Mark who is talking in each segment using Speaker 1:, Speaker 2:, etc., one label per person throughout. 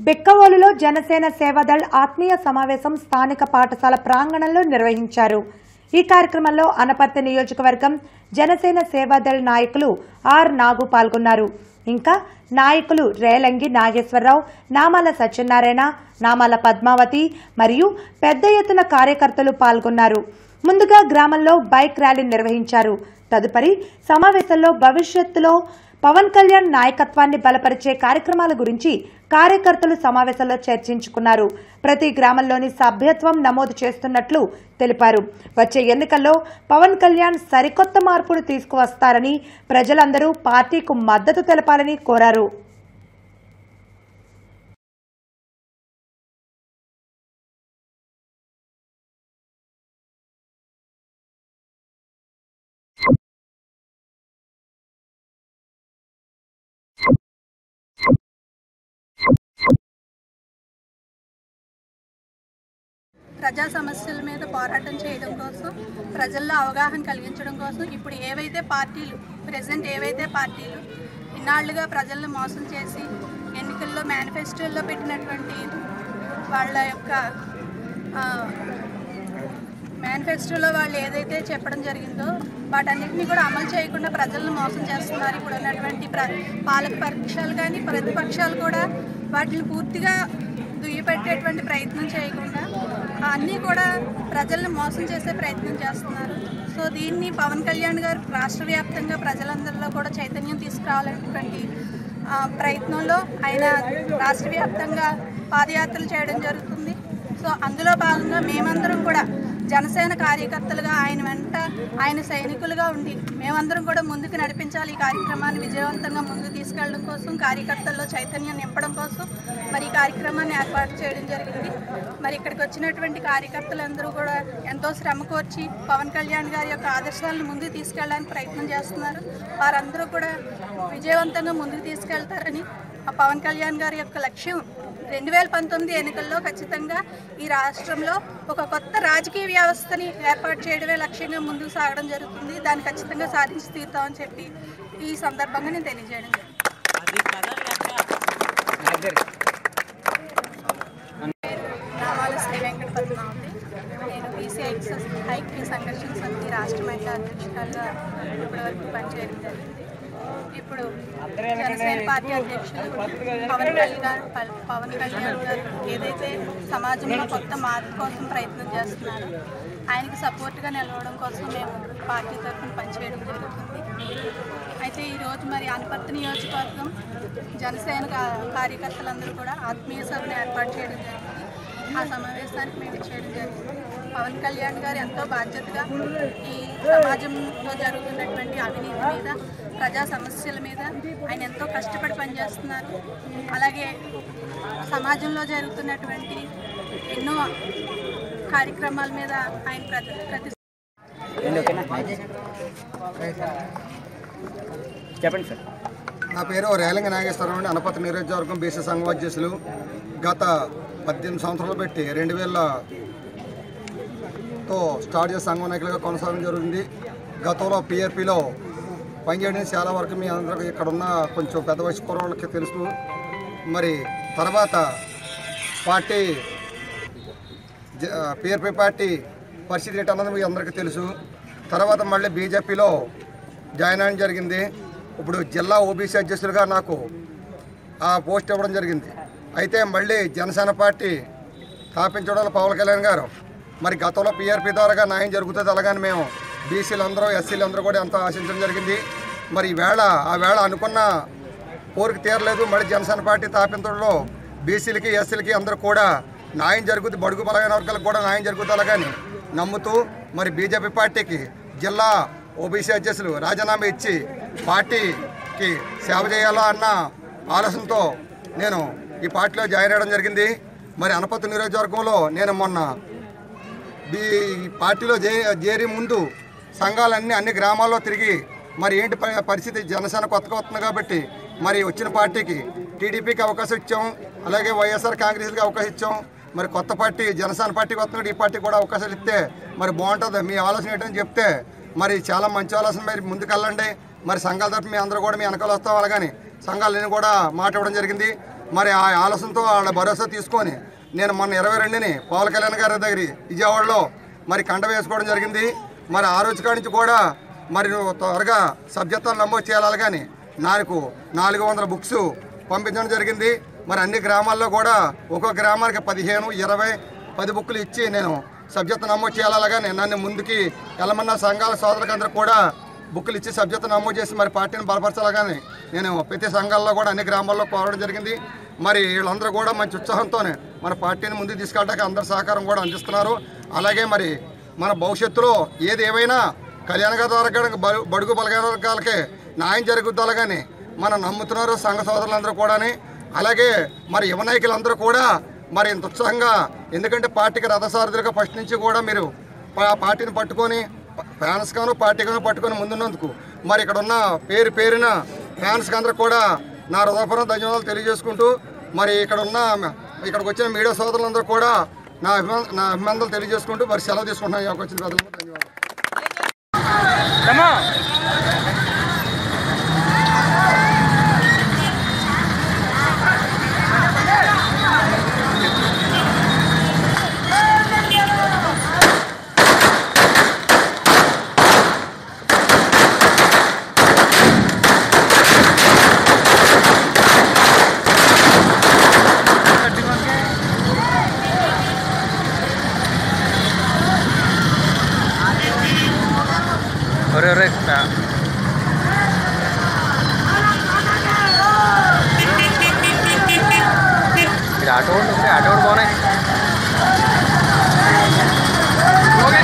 Speaker 1: బెక్కవోలులో జనసేన సేవాదళ్ ఆత్మీయ సమావేశం స్థానిక పాఠశాల ప్రాంగణంలో నిర్వహించారు ఈ కార్యక్రమంలో అనపర్తి నియోజకవర్గం జనసేన సేవాదళ్ నాయకులు ఆర్ నాగు పాల్గొన్నారు ఇంకా నాయకులు రేలంగి నాగేశ్వరరావు నామాల సత్యనారాయణ నామాల పద్మావతి మరియు పెద్ద ఎత్తున కార్యకర్తలు పాల్గొన్నారు ముందుగా గ్రామంలో బైక్ ర్యాలీ నిర్వహించారు తదుపరి సమావేశంలో భవిష్యత్తులో పవన్ కళ్యాణ్ నాయకత్వాన్ని బలపరిచే కార్యక్రమాల గురించి కార్యకర్తలు సమావేశంలో చర్చించుకున్నారు ప్రతి గ్రామంలోని సభ్యత్వం నమోదు చేస్తున్నట్లు తెలిపారు వచ్చే ఎన్నికల్లో పవన్ కళ్యాణ్ సరికొత్త మార్పును తీసుకువస్తారని ప్రజలందరూ పార్టీకు మద్దతు తెలపాలని కోరారు
Speaker 2: ప్రజా సమస్యల మీద పోరాటం చేయడం కోసం ప్రజల్లో అవగాహన కలిగించడం కోసం ఇప్పుడు ఏవైతే పార్టీలు ప్రజెంట్ ఏవైతే పార్టీలు ఇన్నాళ్లుగా ప్రజలను మోసం చేసి ఎన్నికల్లో మేనిఫెస్టోల్లో పెట్టినటువంటి వాళ్ళ యొక్క ఆ, మేనిఫెస్టోలో వాళ్ళు ఏదైతే చెప్పడం జరిగిందో వాటన్నిటిని కూడా అమలు చేయకుండా ప్రజలను మోసం చేస్తున్నారు ఇప్పుడు ఉన్నటువంటి ప్ర పాలక పక్షాలు కానీ ప్రతిపక్షాలు కూడా వాటిని పూర్తిగా దుయ్యపెట్టేటువంటి ప్రయత్నం చేయకుండా అన్నీ కూడా ప్రజల్ని మోసం చేసే ప్రయత్నం చేస్తున్నారు సో దీన్ని పవన్ కళ్యాణ్ గారు రాష్ట్ర వ్యాప్తంగా ప్రజలందరిలో కూడా చైతన్యం తీసుకురావాలనేటువంటి ఆ, ప్రయత్నంలో ఆయన రాష్ట్ర వ్యాప్తంగా పాదయాత్రలు చేయడం జరుగుతుంది సో అందులో భాగంగా మేమందరం కూడా జనసేన కార్యకర్తలుగా ఆయన వెంట ఆయన సైనికులుగా ఉండి మేమందరం కూడా ముందుకు నడిపించాలి ఈ కార్యక్రమాన్ని విజయవంతంగా ముందుకు తీసుకెళ్ళడం కోసం కార్యకర్తల్లో చైతన్యం నింపడం కోసం మరి ఈ కార్యక్రమాన్ని ఏర్పాటు చేయడం జరిగింది మరి ఇక్కడికి వచ్చినటువంటి కార్యకర్తలందరూ కూడా ఎంతో శ్రమ కోర్చి పవన్ కళ్యాణ్ గారి యొక్క ఆదర్శాలను ముందుకు తీసుకెళ్ళడానికి ప్రయత్నం చేస్తున్నారు వారందరూ కూడా విజయవంతంగా ముందుకు తీసుకెళ్తారని ఆ పవన్ కళ్యాణ్ గారి యొక్క లక్ష్యం రెండు వేల పంతొమ్మిది ఎన్నికల్లో ఖచ్చితంగా ఈ రాష్ట్రంలో ఒక కొత్త రాజకీయ వ్యవస్థని ఏర్పాటు చేయడమే లక్ష్యంగా ముందుకు సాగడం జరుగుతుంది దాన్ని ఖచ్చితంగా సాధించి తీరుతామని చెప్పి ఈ సందర్భంగా నేను తెలియజేయడం జరిగింది నామాల శ్రీ వెంకట పద్మావతి నేను బీసీ ఐక్య ఐక్య సంఘర్షణ సమితి రాష్ట్ర మహిళా అధ్యక్షురాలుగా ఇప్పటివరకు పనిచేయడం జరిగింది ఇప్పుడు జనసేన పార్టీ అధ్యక్షులు పవన్ కళ్యాణ్ ప- పవన్ కళ్యాణ్ గారు ఏదైతే సమాజంలో కొత్త మార్పు కోసం ప్రయత్నం చేస్తున్నారో ఆయనకి సపోర్ట్గా నిలవడం కోసం మేము పార్టీ తరఫున పనిచేయడం జరుగుతుంది అయితే ఈరోజు మరి అనపర్తి నియోజకవర్గం జనసేన కా- కార్యకర్తలందరూ కూడా ఆత్మీయ సభను ఏర్పాటు చేయడం జరిగింది ఆ సమావేశానికి మేము చేయడం జరిగింది పవన్ కళ్యాణ్ గారు ఎంతో బాధ్యతగా ఈ సమాజంలో జరుగుతున్నటువంటి అవినీతి మీద ప్రజా సమస్యల మీద ఆయన ఎంతో కష్టపడి పనిచేస్తున్నారు అలాగే సమాజంలో జరుగుతున్నటువంటి ఎన్నో కార్యక్రమాల మీద ఆయన ప్రతి ప్రతి
Speaker 3: చెప్పండి సార్
Speaker 4: నా పేరు రేలంగి నాగేశ్వరరావు అండి అనపతి నియోజకవర్గం బీసీ సంఘం అధ్యక్షులు గత పద్దెనిమిది సంవత్సరాలు పెట్టి రెండు వేలతో స్టార్ట్ చేసే సంఘం నాయకులుగా కొనసాగడం జరుగుతుంది గతంలో పిఆర్పిలో పనిచేయడం చాలా వరకు మీ అందరికీ ఇక్కడ ఉన్న కొంచెం పెద్ద వయసు కుర్రోళ్ళకి తెలుసు మరి తర్వాత పార్టీ పిఆర్పి పార్టీ పరిస్థితి ఏంటన్నది మీ అందరికీ తెలుసు తర్వాత మళ్ళీ బీజేపీలో జాయిన్ అవ్వడం జరిగింది ఇప్పుడు జిల్లా ఓబీసీ అధ్యక్షులుగా నాకు ఆ పోస్ట్ ఇవ్వడం జరిగింది అయితే మళ్ళీ జనసేన పార్టీ స్థాపించడం వల్ల పవన్ కళ్యాణ్ గారు మరి గతంలో పీఆర్పీ ద్వారాగా న్యాయం జరుగుతుంది అలాగని మేము బీసీలు అందరూ ఎస్సీలు అందరూ కూడా ఎంతో ఆశించడం జరిగింది మరి ఈ వేళ ఆ వేళ అనుకున్న కోరిక తీరలేదు మళ్ళీ జనసేన పార్టీ స్థాపించడంలో బీసీలకి ఎస్సీలకి అందరూ కూడా న్యాయం జరుగుతుంది బడుగు బలమైన వర్గాలకు కూడా న్యాయం జరుగుతుంది అలాగని నమ్ముతూ మరి బీజేపీ పార్టీకి జిల్లా ఓబీసీ అధ్యక్షులు రాజీనామా ఇచ్చి పార్టీకి సేవ చేయాలా అన్న ఆలోచనతో నేను ఈ పార్టీలో జాయిన్ అవ్వడం జరిగింది మరి అనపతి నియోజకవర్గంలో నేను మొన్న ఈ పార్టీలో జే చేరి ముందు సంఘాలన్నీ అన్ని గ్రామాల్లో తిరిగి మరి ఏంటి ప- పరిస్థితి జనసేన కొత్తగా వస్తుంది కాబట్టి మరి వచ్చిన పార్టీకి టీడీపీకి అవకాశం ఇచ్చాం అలాగే వైఎస్ఆర్ కాంగ్రెస్కి అవకాశం ఇచ్చాం మరి కొత్త పార్టీ జనసేన పార్టీకి వస్తున్నాడు ఈ పార్టీ కూడా అవకాశాలు ఇస్తే మరి బాగుంటుంది మీ ఆలోచన ఏంటని చెప్తే మరి చాలా మంచి ఆలోచన మరి ముందుకెళ్ళండి మరి సంఘాల తరఫు మీ అందరూ కూడా మీ వెనకాల వస్తాం అలాగని సంఘాలన్నీ కూడా మాట ఇవ్వడం జరిగింది మరి ఆ ఆలస్యంతో వాళ్ళ భరోసా తీసుకొని నేను మొన్న ఇరవై రెండుని పవన్ కళ్యాణ్ గారి దగ్గర విజయవాడలో మరి కంట వేసుకోవడం జరిగింది మరి ఆ రోజు కాడి నుంచి కూడా మరి నువ్వు త్వరగా సభ్యత్వాలు నమోదు చేయాలి కానీ నాకు నాలుగు వందల బుక్స్ పంపించడం జరిగింది మరి అన్ని గ్రామాల్లో కూడా ఒక్కొక్క గ్రామానికి పదిహేను ఇరవై పది బుక్కులు ఇచ్చి నేను సభ్యత్వం నమోదు చేయాలి కానీ నన్ను ముందుకి వెళ్ళమన్న సంఘాల సోదరులందరూ కూడా బుక్కులు ఇచ్చి సభ్యత్వం నమోదు చేసి మరి పార్టీని బలపరచాలని నేను ప్రతి సంఘాల్లో కూడా అన్ని గ్రామాల్లో కోరడం జరిగింది మరి వీళ్ళందరూ కూడా మంచి ఉత్సాహంతోనే మన పార్టీని ముందుకు తీసుకెళ్ళడానికి అందరి సహకారం కూడా అందిస్తున్నారు అలాగే మరి మన భవిష్యత్తులో ఏది ఏమైనా కళ్యాణ ద్వారా బడుగు బలగాన వర్గాలకే న్యాయం జరుగుద్దాలి కానీ మనం నమ్ముతున్నారు సంఘ సోదరులందరూ కూడాని అలాగే మరి యువ నాయకులందరూ కూడా మరి ఇంత ఉత్సాహంగా ఎందుకంటే పార్టీకి రథసారథులుగా ఫస్ట్ నుంచి కూడా మీరు పా- పార్టీని పట్టుకొని ఫ్యాన్స్ గాను పార్టీ గాను పట్టుకొని ముందున్నందుకు మరి ఇక్కడ ఉన్న పేరు పేరున ఫ్యాన్స్ అందరూ కూడా నా హృదయపూర్వక ధన్యవాదాలు తెలియజేసుకుంటూ మరి ఇక్కడ ఉన్న ఇక్కడికి వచ్చిన మీడియా సోదరులందరూ కూడా నా అభిమా నా అభినందనలు తెలియజేసుకుంటూ మరి సెలవు తీసుకుంటున్నాను ఈ అవకాశం వచ్చిన ప్రజలకు ధన్యవాదాలు
Speaker 3: ఒరే ఒరే ఇక్కడ ఆటో వాళ్ళు ఉంటే ఆటో వాళ్ళు బాగున్నాయి ఓకే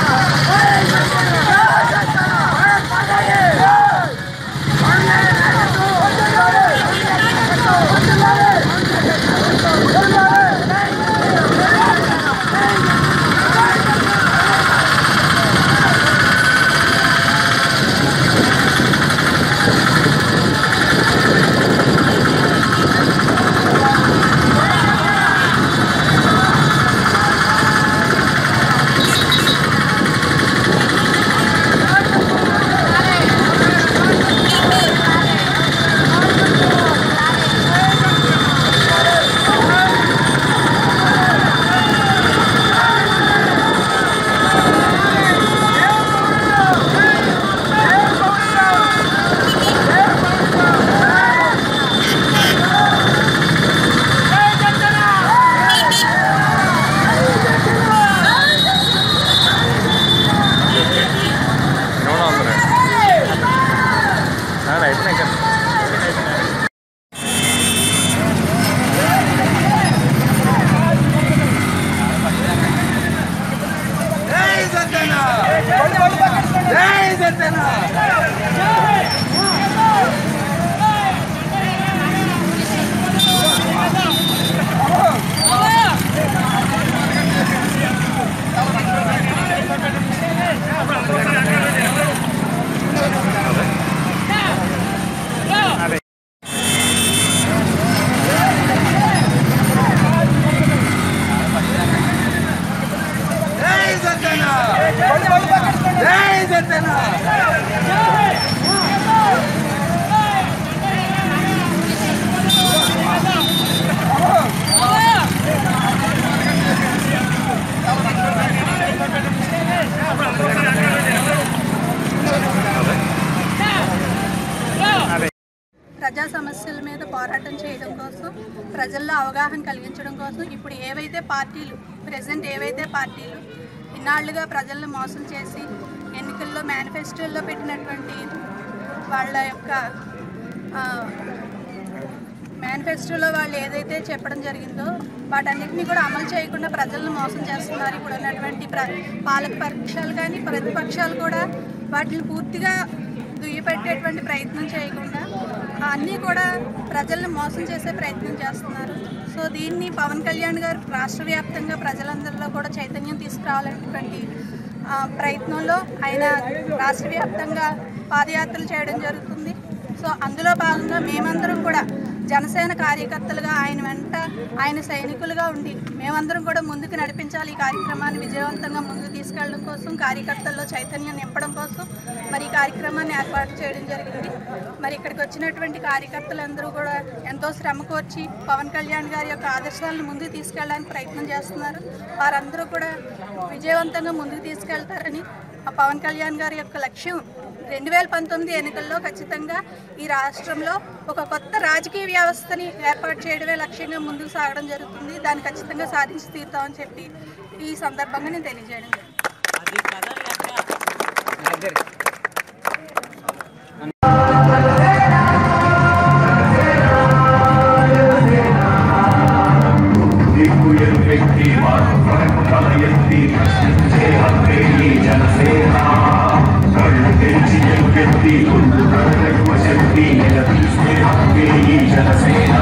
Speaker 3: నూనె ఉంది అయిపోయినాయి కదా
Speaker 2: ప్రజా సమస్యల మీద పోరాటం చేయడం కోసం ప్రజల్లో అవగాహన కలిగించడం కోసం ఇప్పుడు ఏవైతే పార్టీలు ప్రజెంట్ ఏవైతే పార్టీలు ఇన్నాళ్లుగా ప్రజలను మోసం చేసి ఎన్నికల్లో మేనిఫెస్టోల్లో పెట్టినటువంటి వాళ్ళ యొక్క మేనిఫెస్టోలో వాళ్ళు ఏదైతే చెప్పడం జరిగిందో వాటన్నిటిని కూడా అమలు చేయకుండా ప్రజలను మోసం చేస్తున్నారు ఇప్పుడు ఉన్నటువంటి ప్ర పాలక పక్షాలు కానీ ప్రతిపక్షాలు కూడా వాటిని పూర్తిగా దుయ్యపెట్టేటువంటి ప్రయత్నం చేయకుండా అన్నీ కూడా ప్రజల్ని మోసం చేసే ప్రయత్నం చేస్తున్నారు సో దీన్ని పవన్ కళ్యాణ్ గారు రాష్ట్ర వ్యాప్తంగా ప్రజలందరిలో కూడా చైతన్యం తీసుకురావాలనేటువంటి ఆ, ప్రయత్నంలో ఆయన రాష్ట్ర వ్యాప్తంగా పాదయాత్రలు చేయడం జరుగుతుంది సో సో అందులో భాగంగా మేమందరం కూడా జనసేన కార్యకర్తలుగా ఆయన వెంట ఆయన సైనికులుగా ఉండి మేమందరం కూడా ముందుకు నడిపించాలి ఈ కార్యక్రమాన్ని విజయవంతంగా ముందుకు తీసుకెళ్ళడం కోసం కార్యకర్తల్లో చైతన్యం నింపడం కోసం మరి ఈ కార్యక్రమాన్ని ఏర్పాటు చేయడం జరిగింది మరి ఇక్కడికి వచ్చినటువంటి కార్యకర్తలందరూ కూడా ఎంతో శ్రమ కోర్చి పవన్ కళ్యాణ్ గారి యొక్క ఆదర్శాలను ముందుకు తీసుకెళ్ళడానికి ప్రయత్నం చేస్తున్నారు వారందరూ కూడా విజయవంతంగా ముందుకు తీసుకెళ్తారని ఆ పవన్ కళ్యాణ్ గారి యొక్క లక్ష్యం రెండు వేల పంతొమ్మిది ఎన్నికల్లో ఖచ్చితంగా ఈ రాష్ట్రంలో ఒక కొత్త రాజకీయ వ్యవస్థని ఏర్పాటు చేయడమే లక్ష్యంగా ముందుకు సాగడం జరుగుతుంది దాన్ని ఖచ్చితంగా సాధించి తీరుతామని చెప్పి ఈ సందర్భంగా నేను తెలియజేయడం జరిగింది.
Speaker 5: దిక్కుయలు వ్యక్తి వారు తల ఎత్తి ప్రశ్నించే హక్కే ఈ జనసేన కళ్ళు తెరిచి ఎలుగెత్తి గుండు కళ్ళెక్కువ శక్తి నిలదీసే హక్కే ఈ జనసేన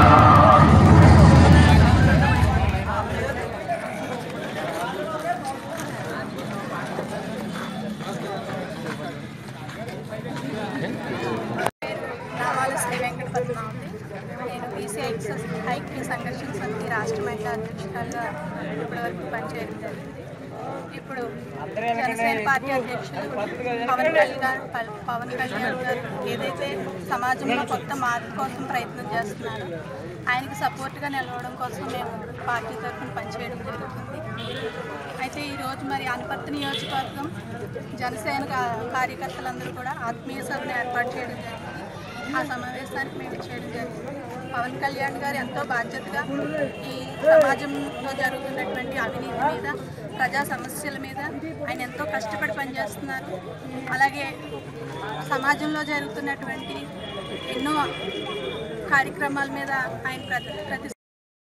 Speaker 2: నామాల శ్రీ వెంకట పద్మావతి నేను బీసీ ఐక్యస్ ఐక్య సంఘర్షణ సమితి రాష్ట్ర మహిళా అధ్యక్షురాలుగా ఇప్పటివరకు పనిచేయడం జరిగింది ఇప్పుడు జనసేన పార్టీ అధ్యక్షులు పవన్ కళ్యాణ్ పల్- పవన్ కళ్యాణ్ గారు ఏదైతే సమాజంలో కొత్త మార్పు కోసం ప్రయత్నం చేస్తున్నారో ఆయనకి సపోర్ట్గా నిలవడం కోసం మేము పార్టీ తరఫున పనిచేయడం జరుగుతుంది అయితే ఈరోజు మరి అనపర్తి నియోజకవర్గం జనసేన కా- కార్యకర్తలందరూ కూడా ఆత్మీయ సభను ఏర్పాటు చేయడం జరిగింది ఆ సమావేశానికి మేము చేయడం జరిగింది పవన్ కళ్యాణ్ గారు ఎంతో బాధ్యతగా ఈ సమాజంలో జరుగుతున్నటువంటి అవినీతి మీద ప్రజా సమస్యల మీద ఆయన ఎంతో కష్టపడి పనిచేస్తున్నారు అలాగే సమాజంలో జరుగుతున్నటువంటి ఎన్నో కార్యక్రమాల మీద ఆయన ప్రతి ప్రతి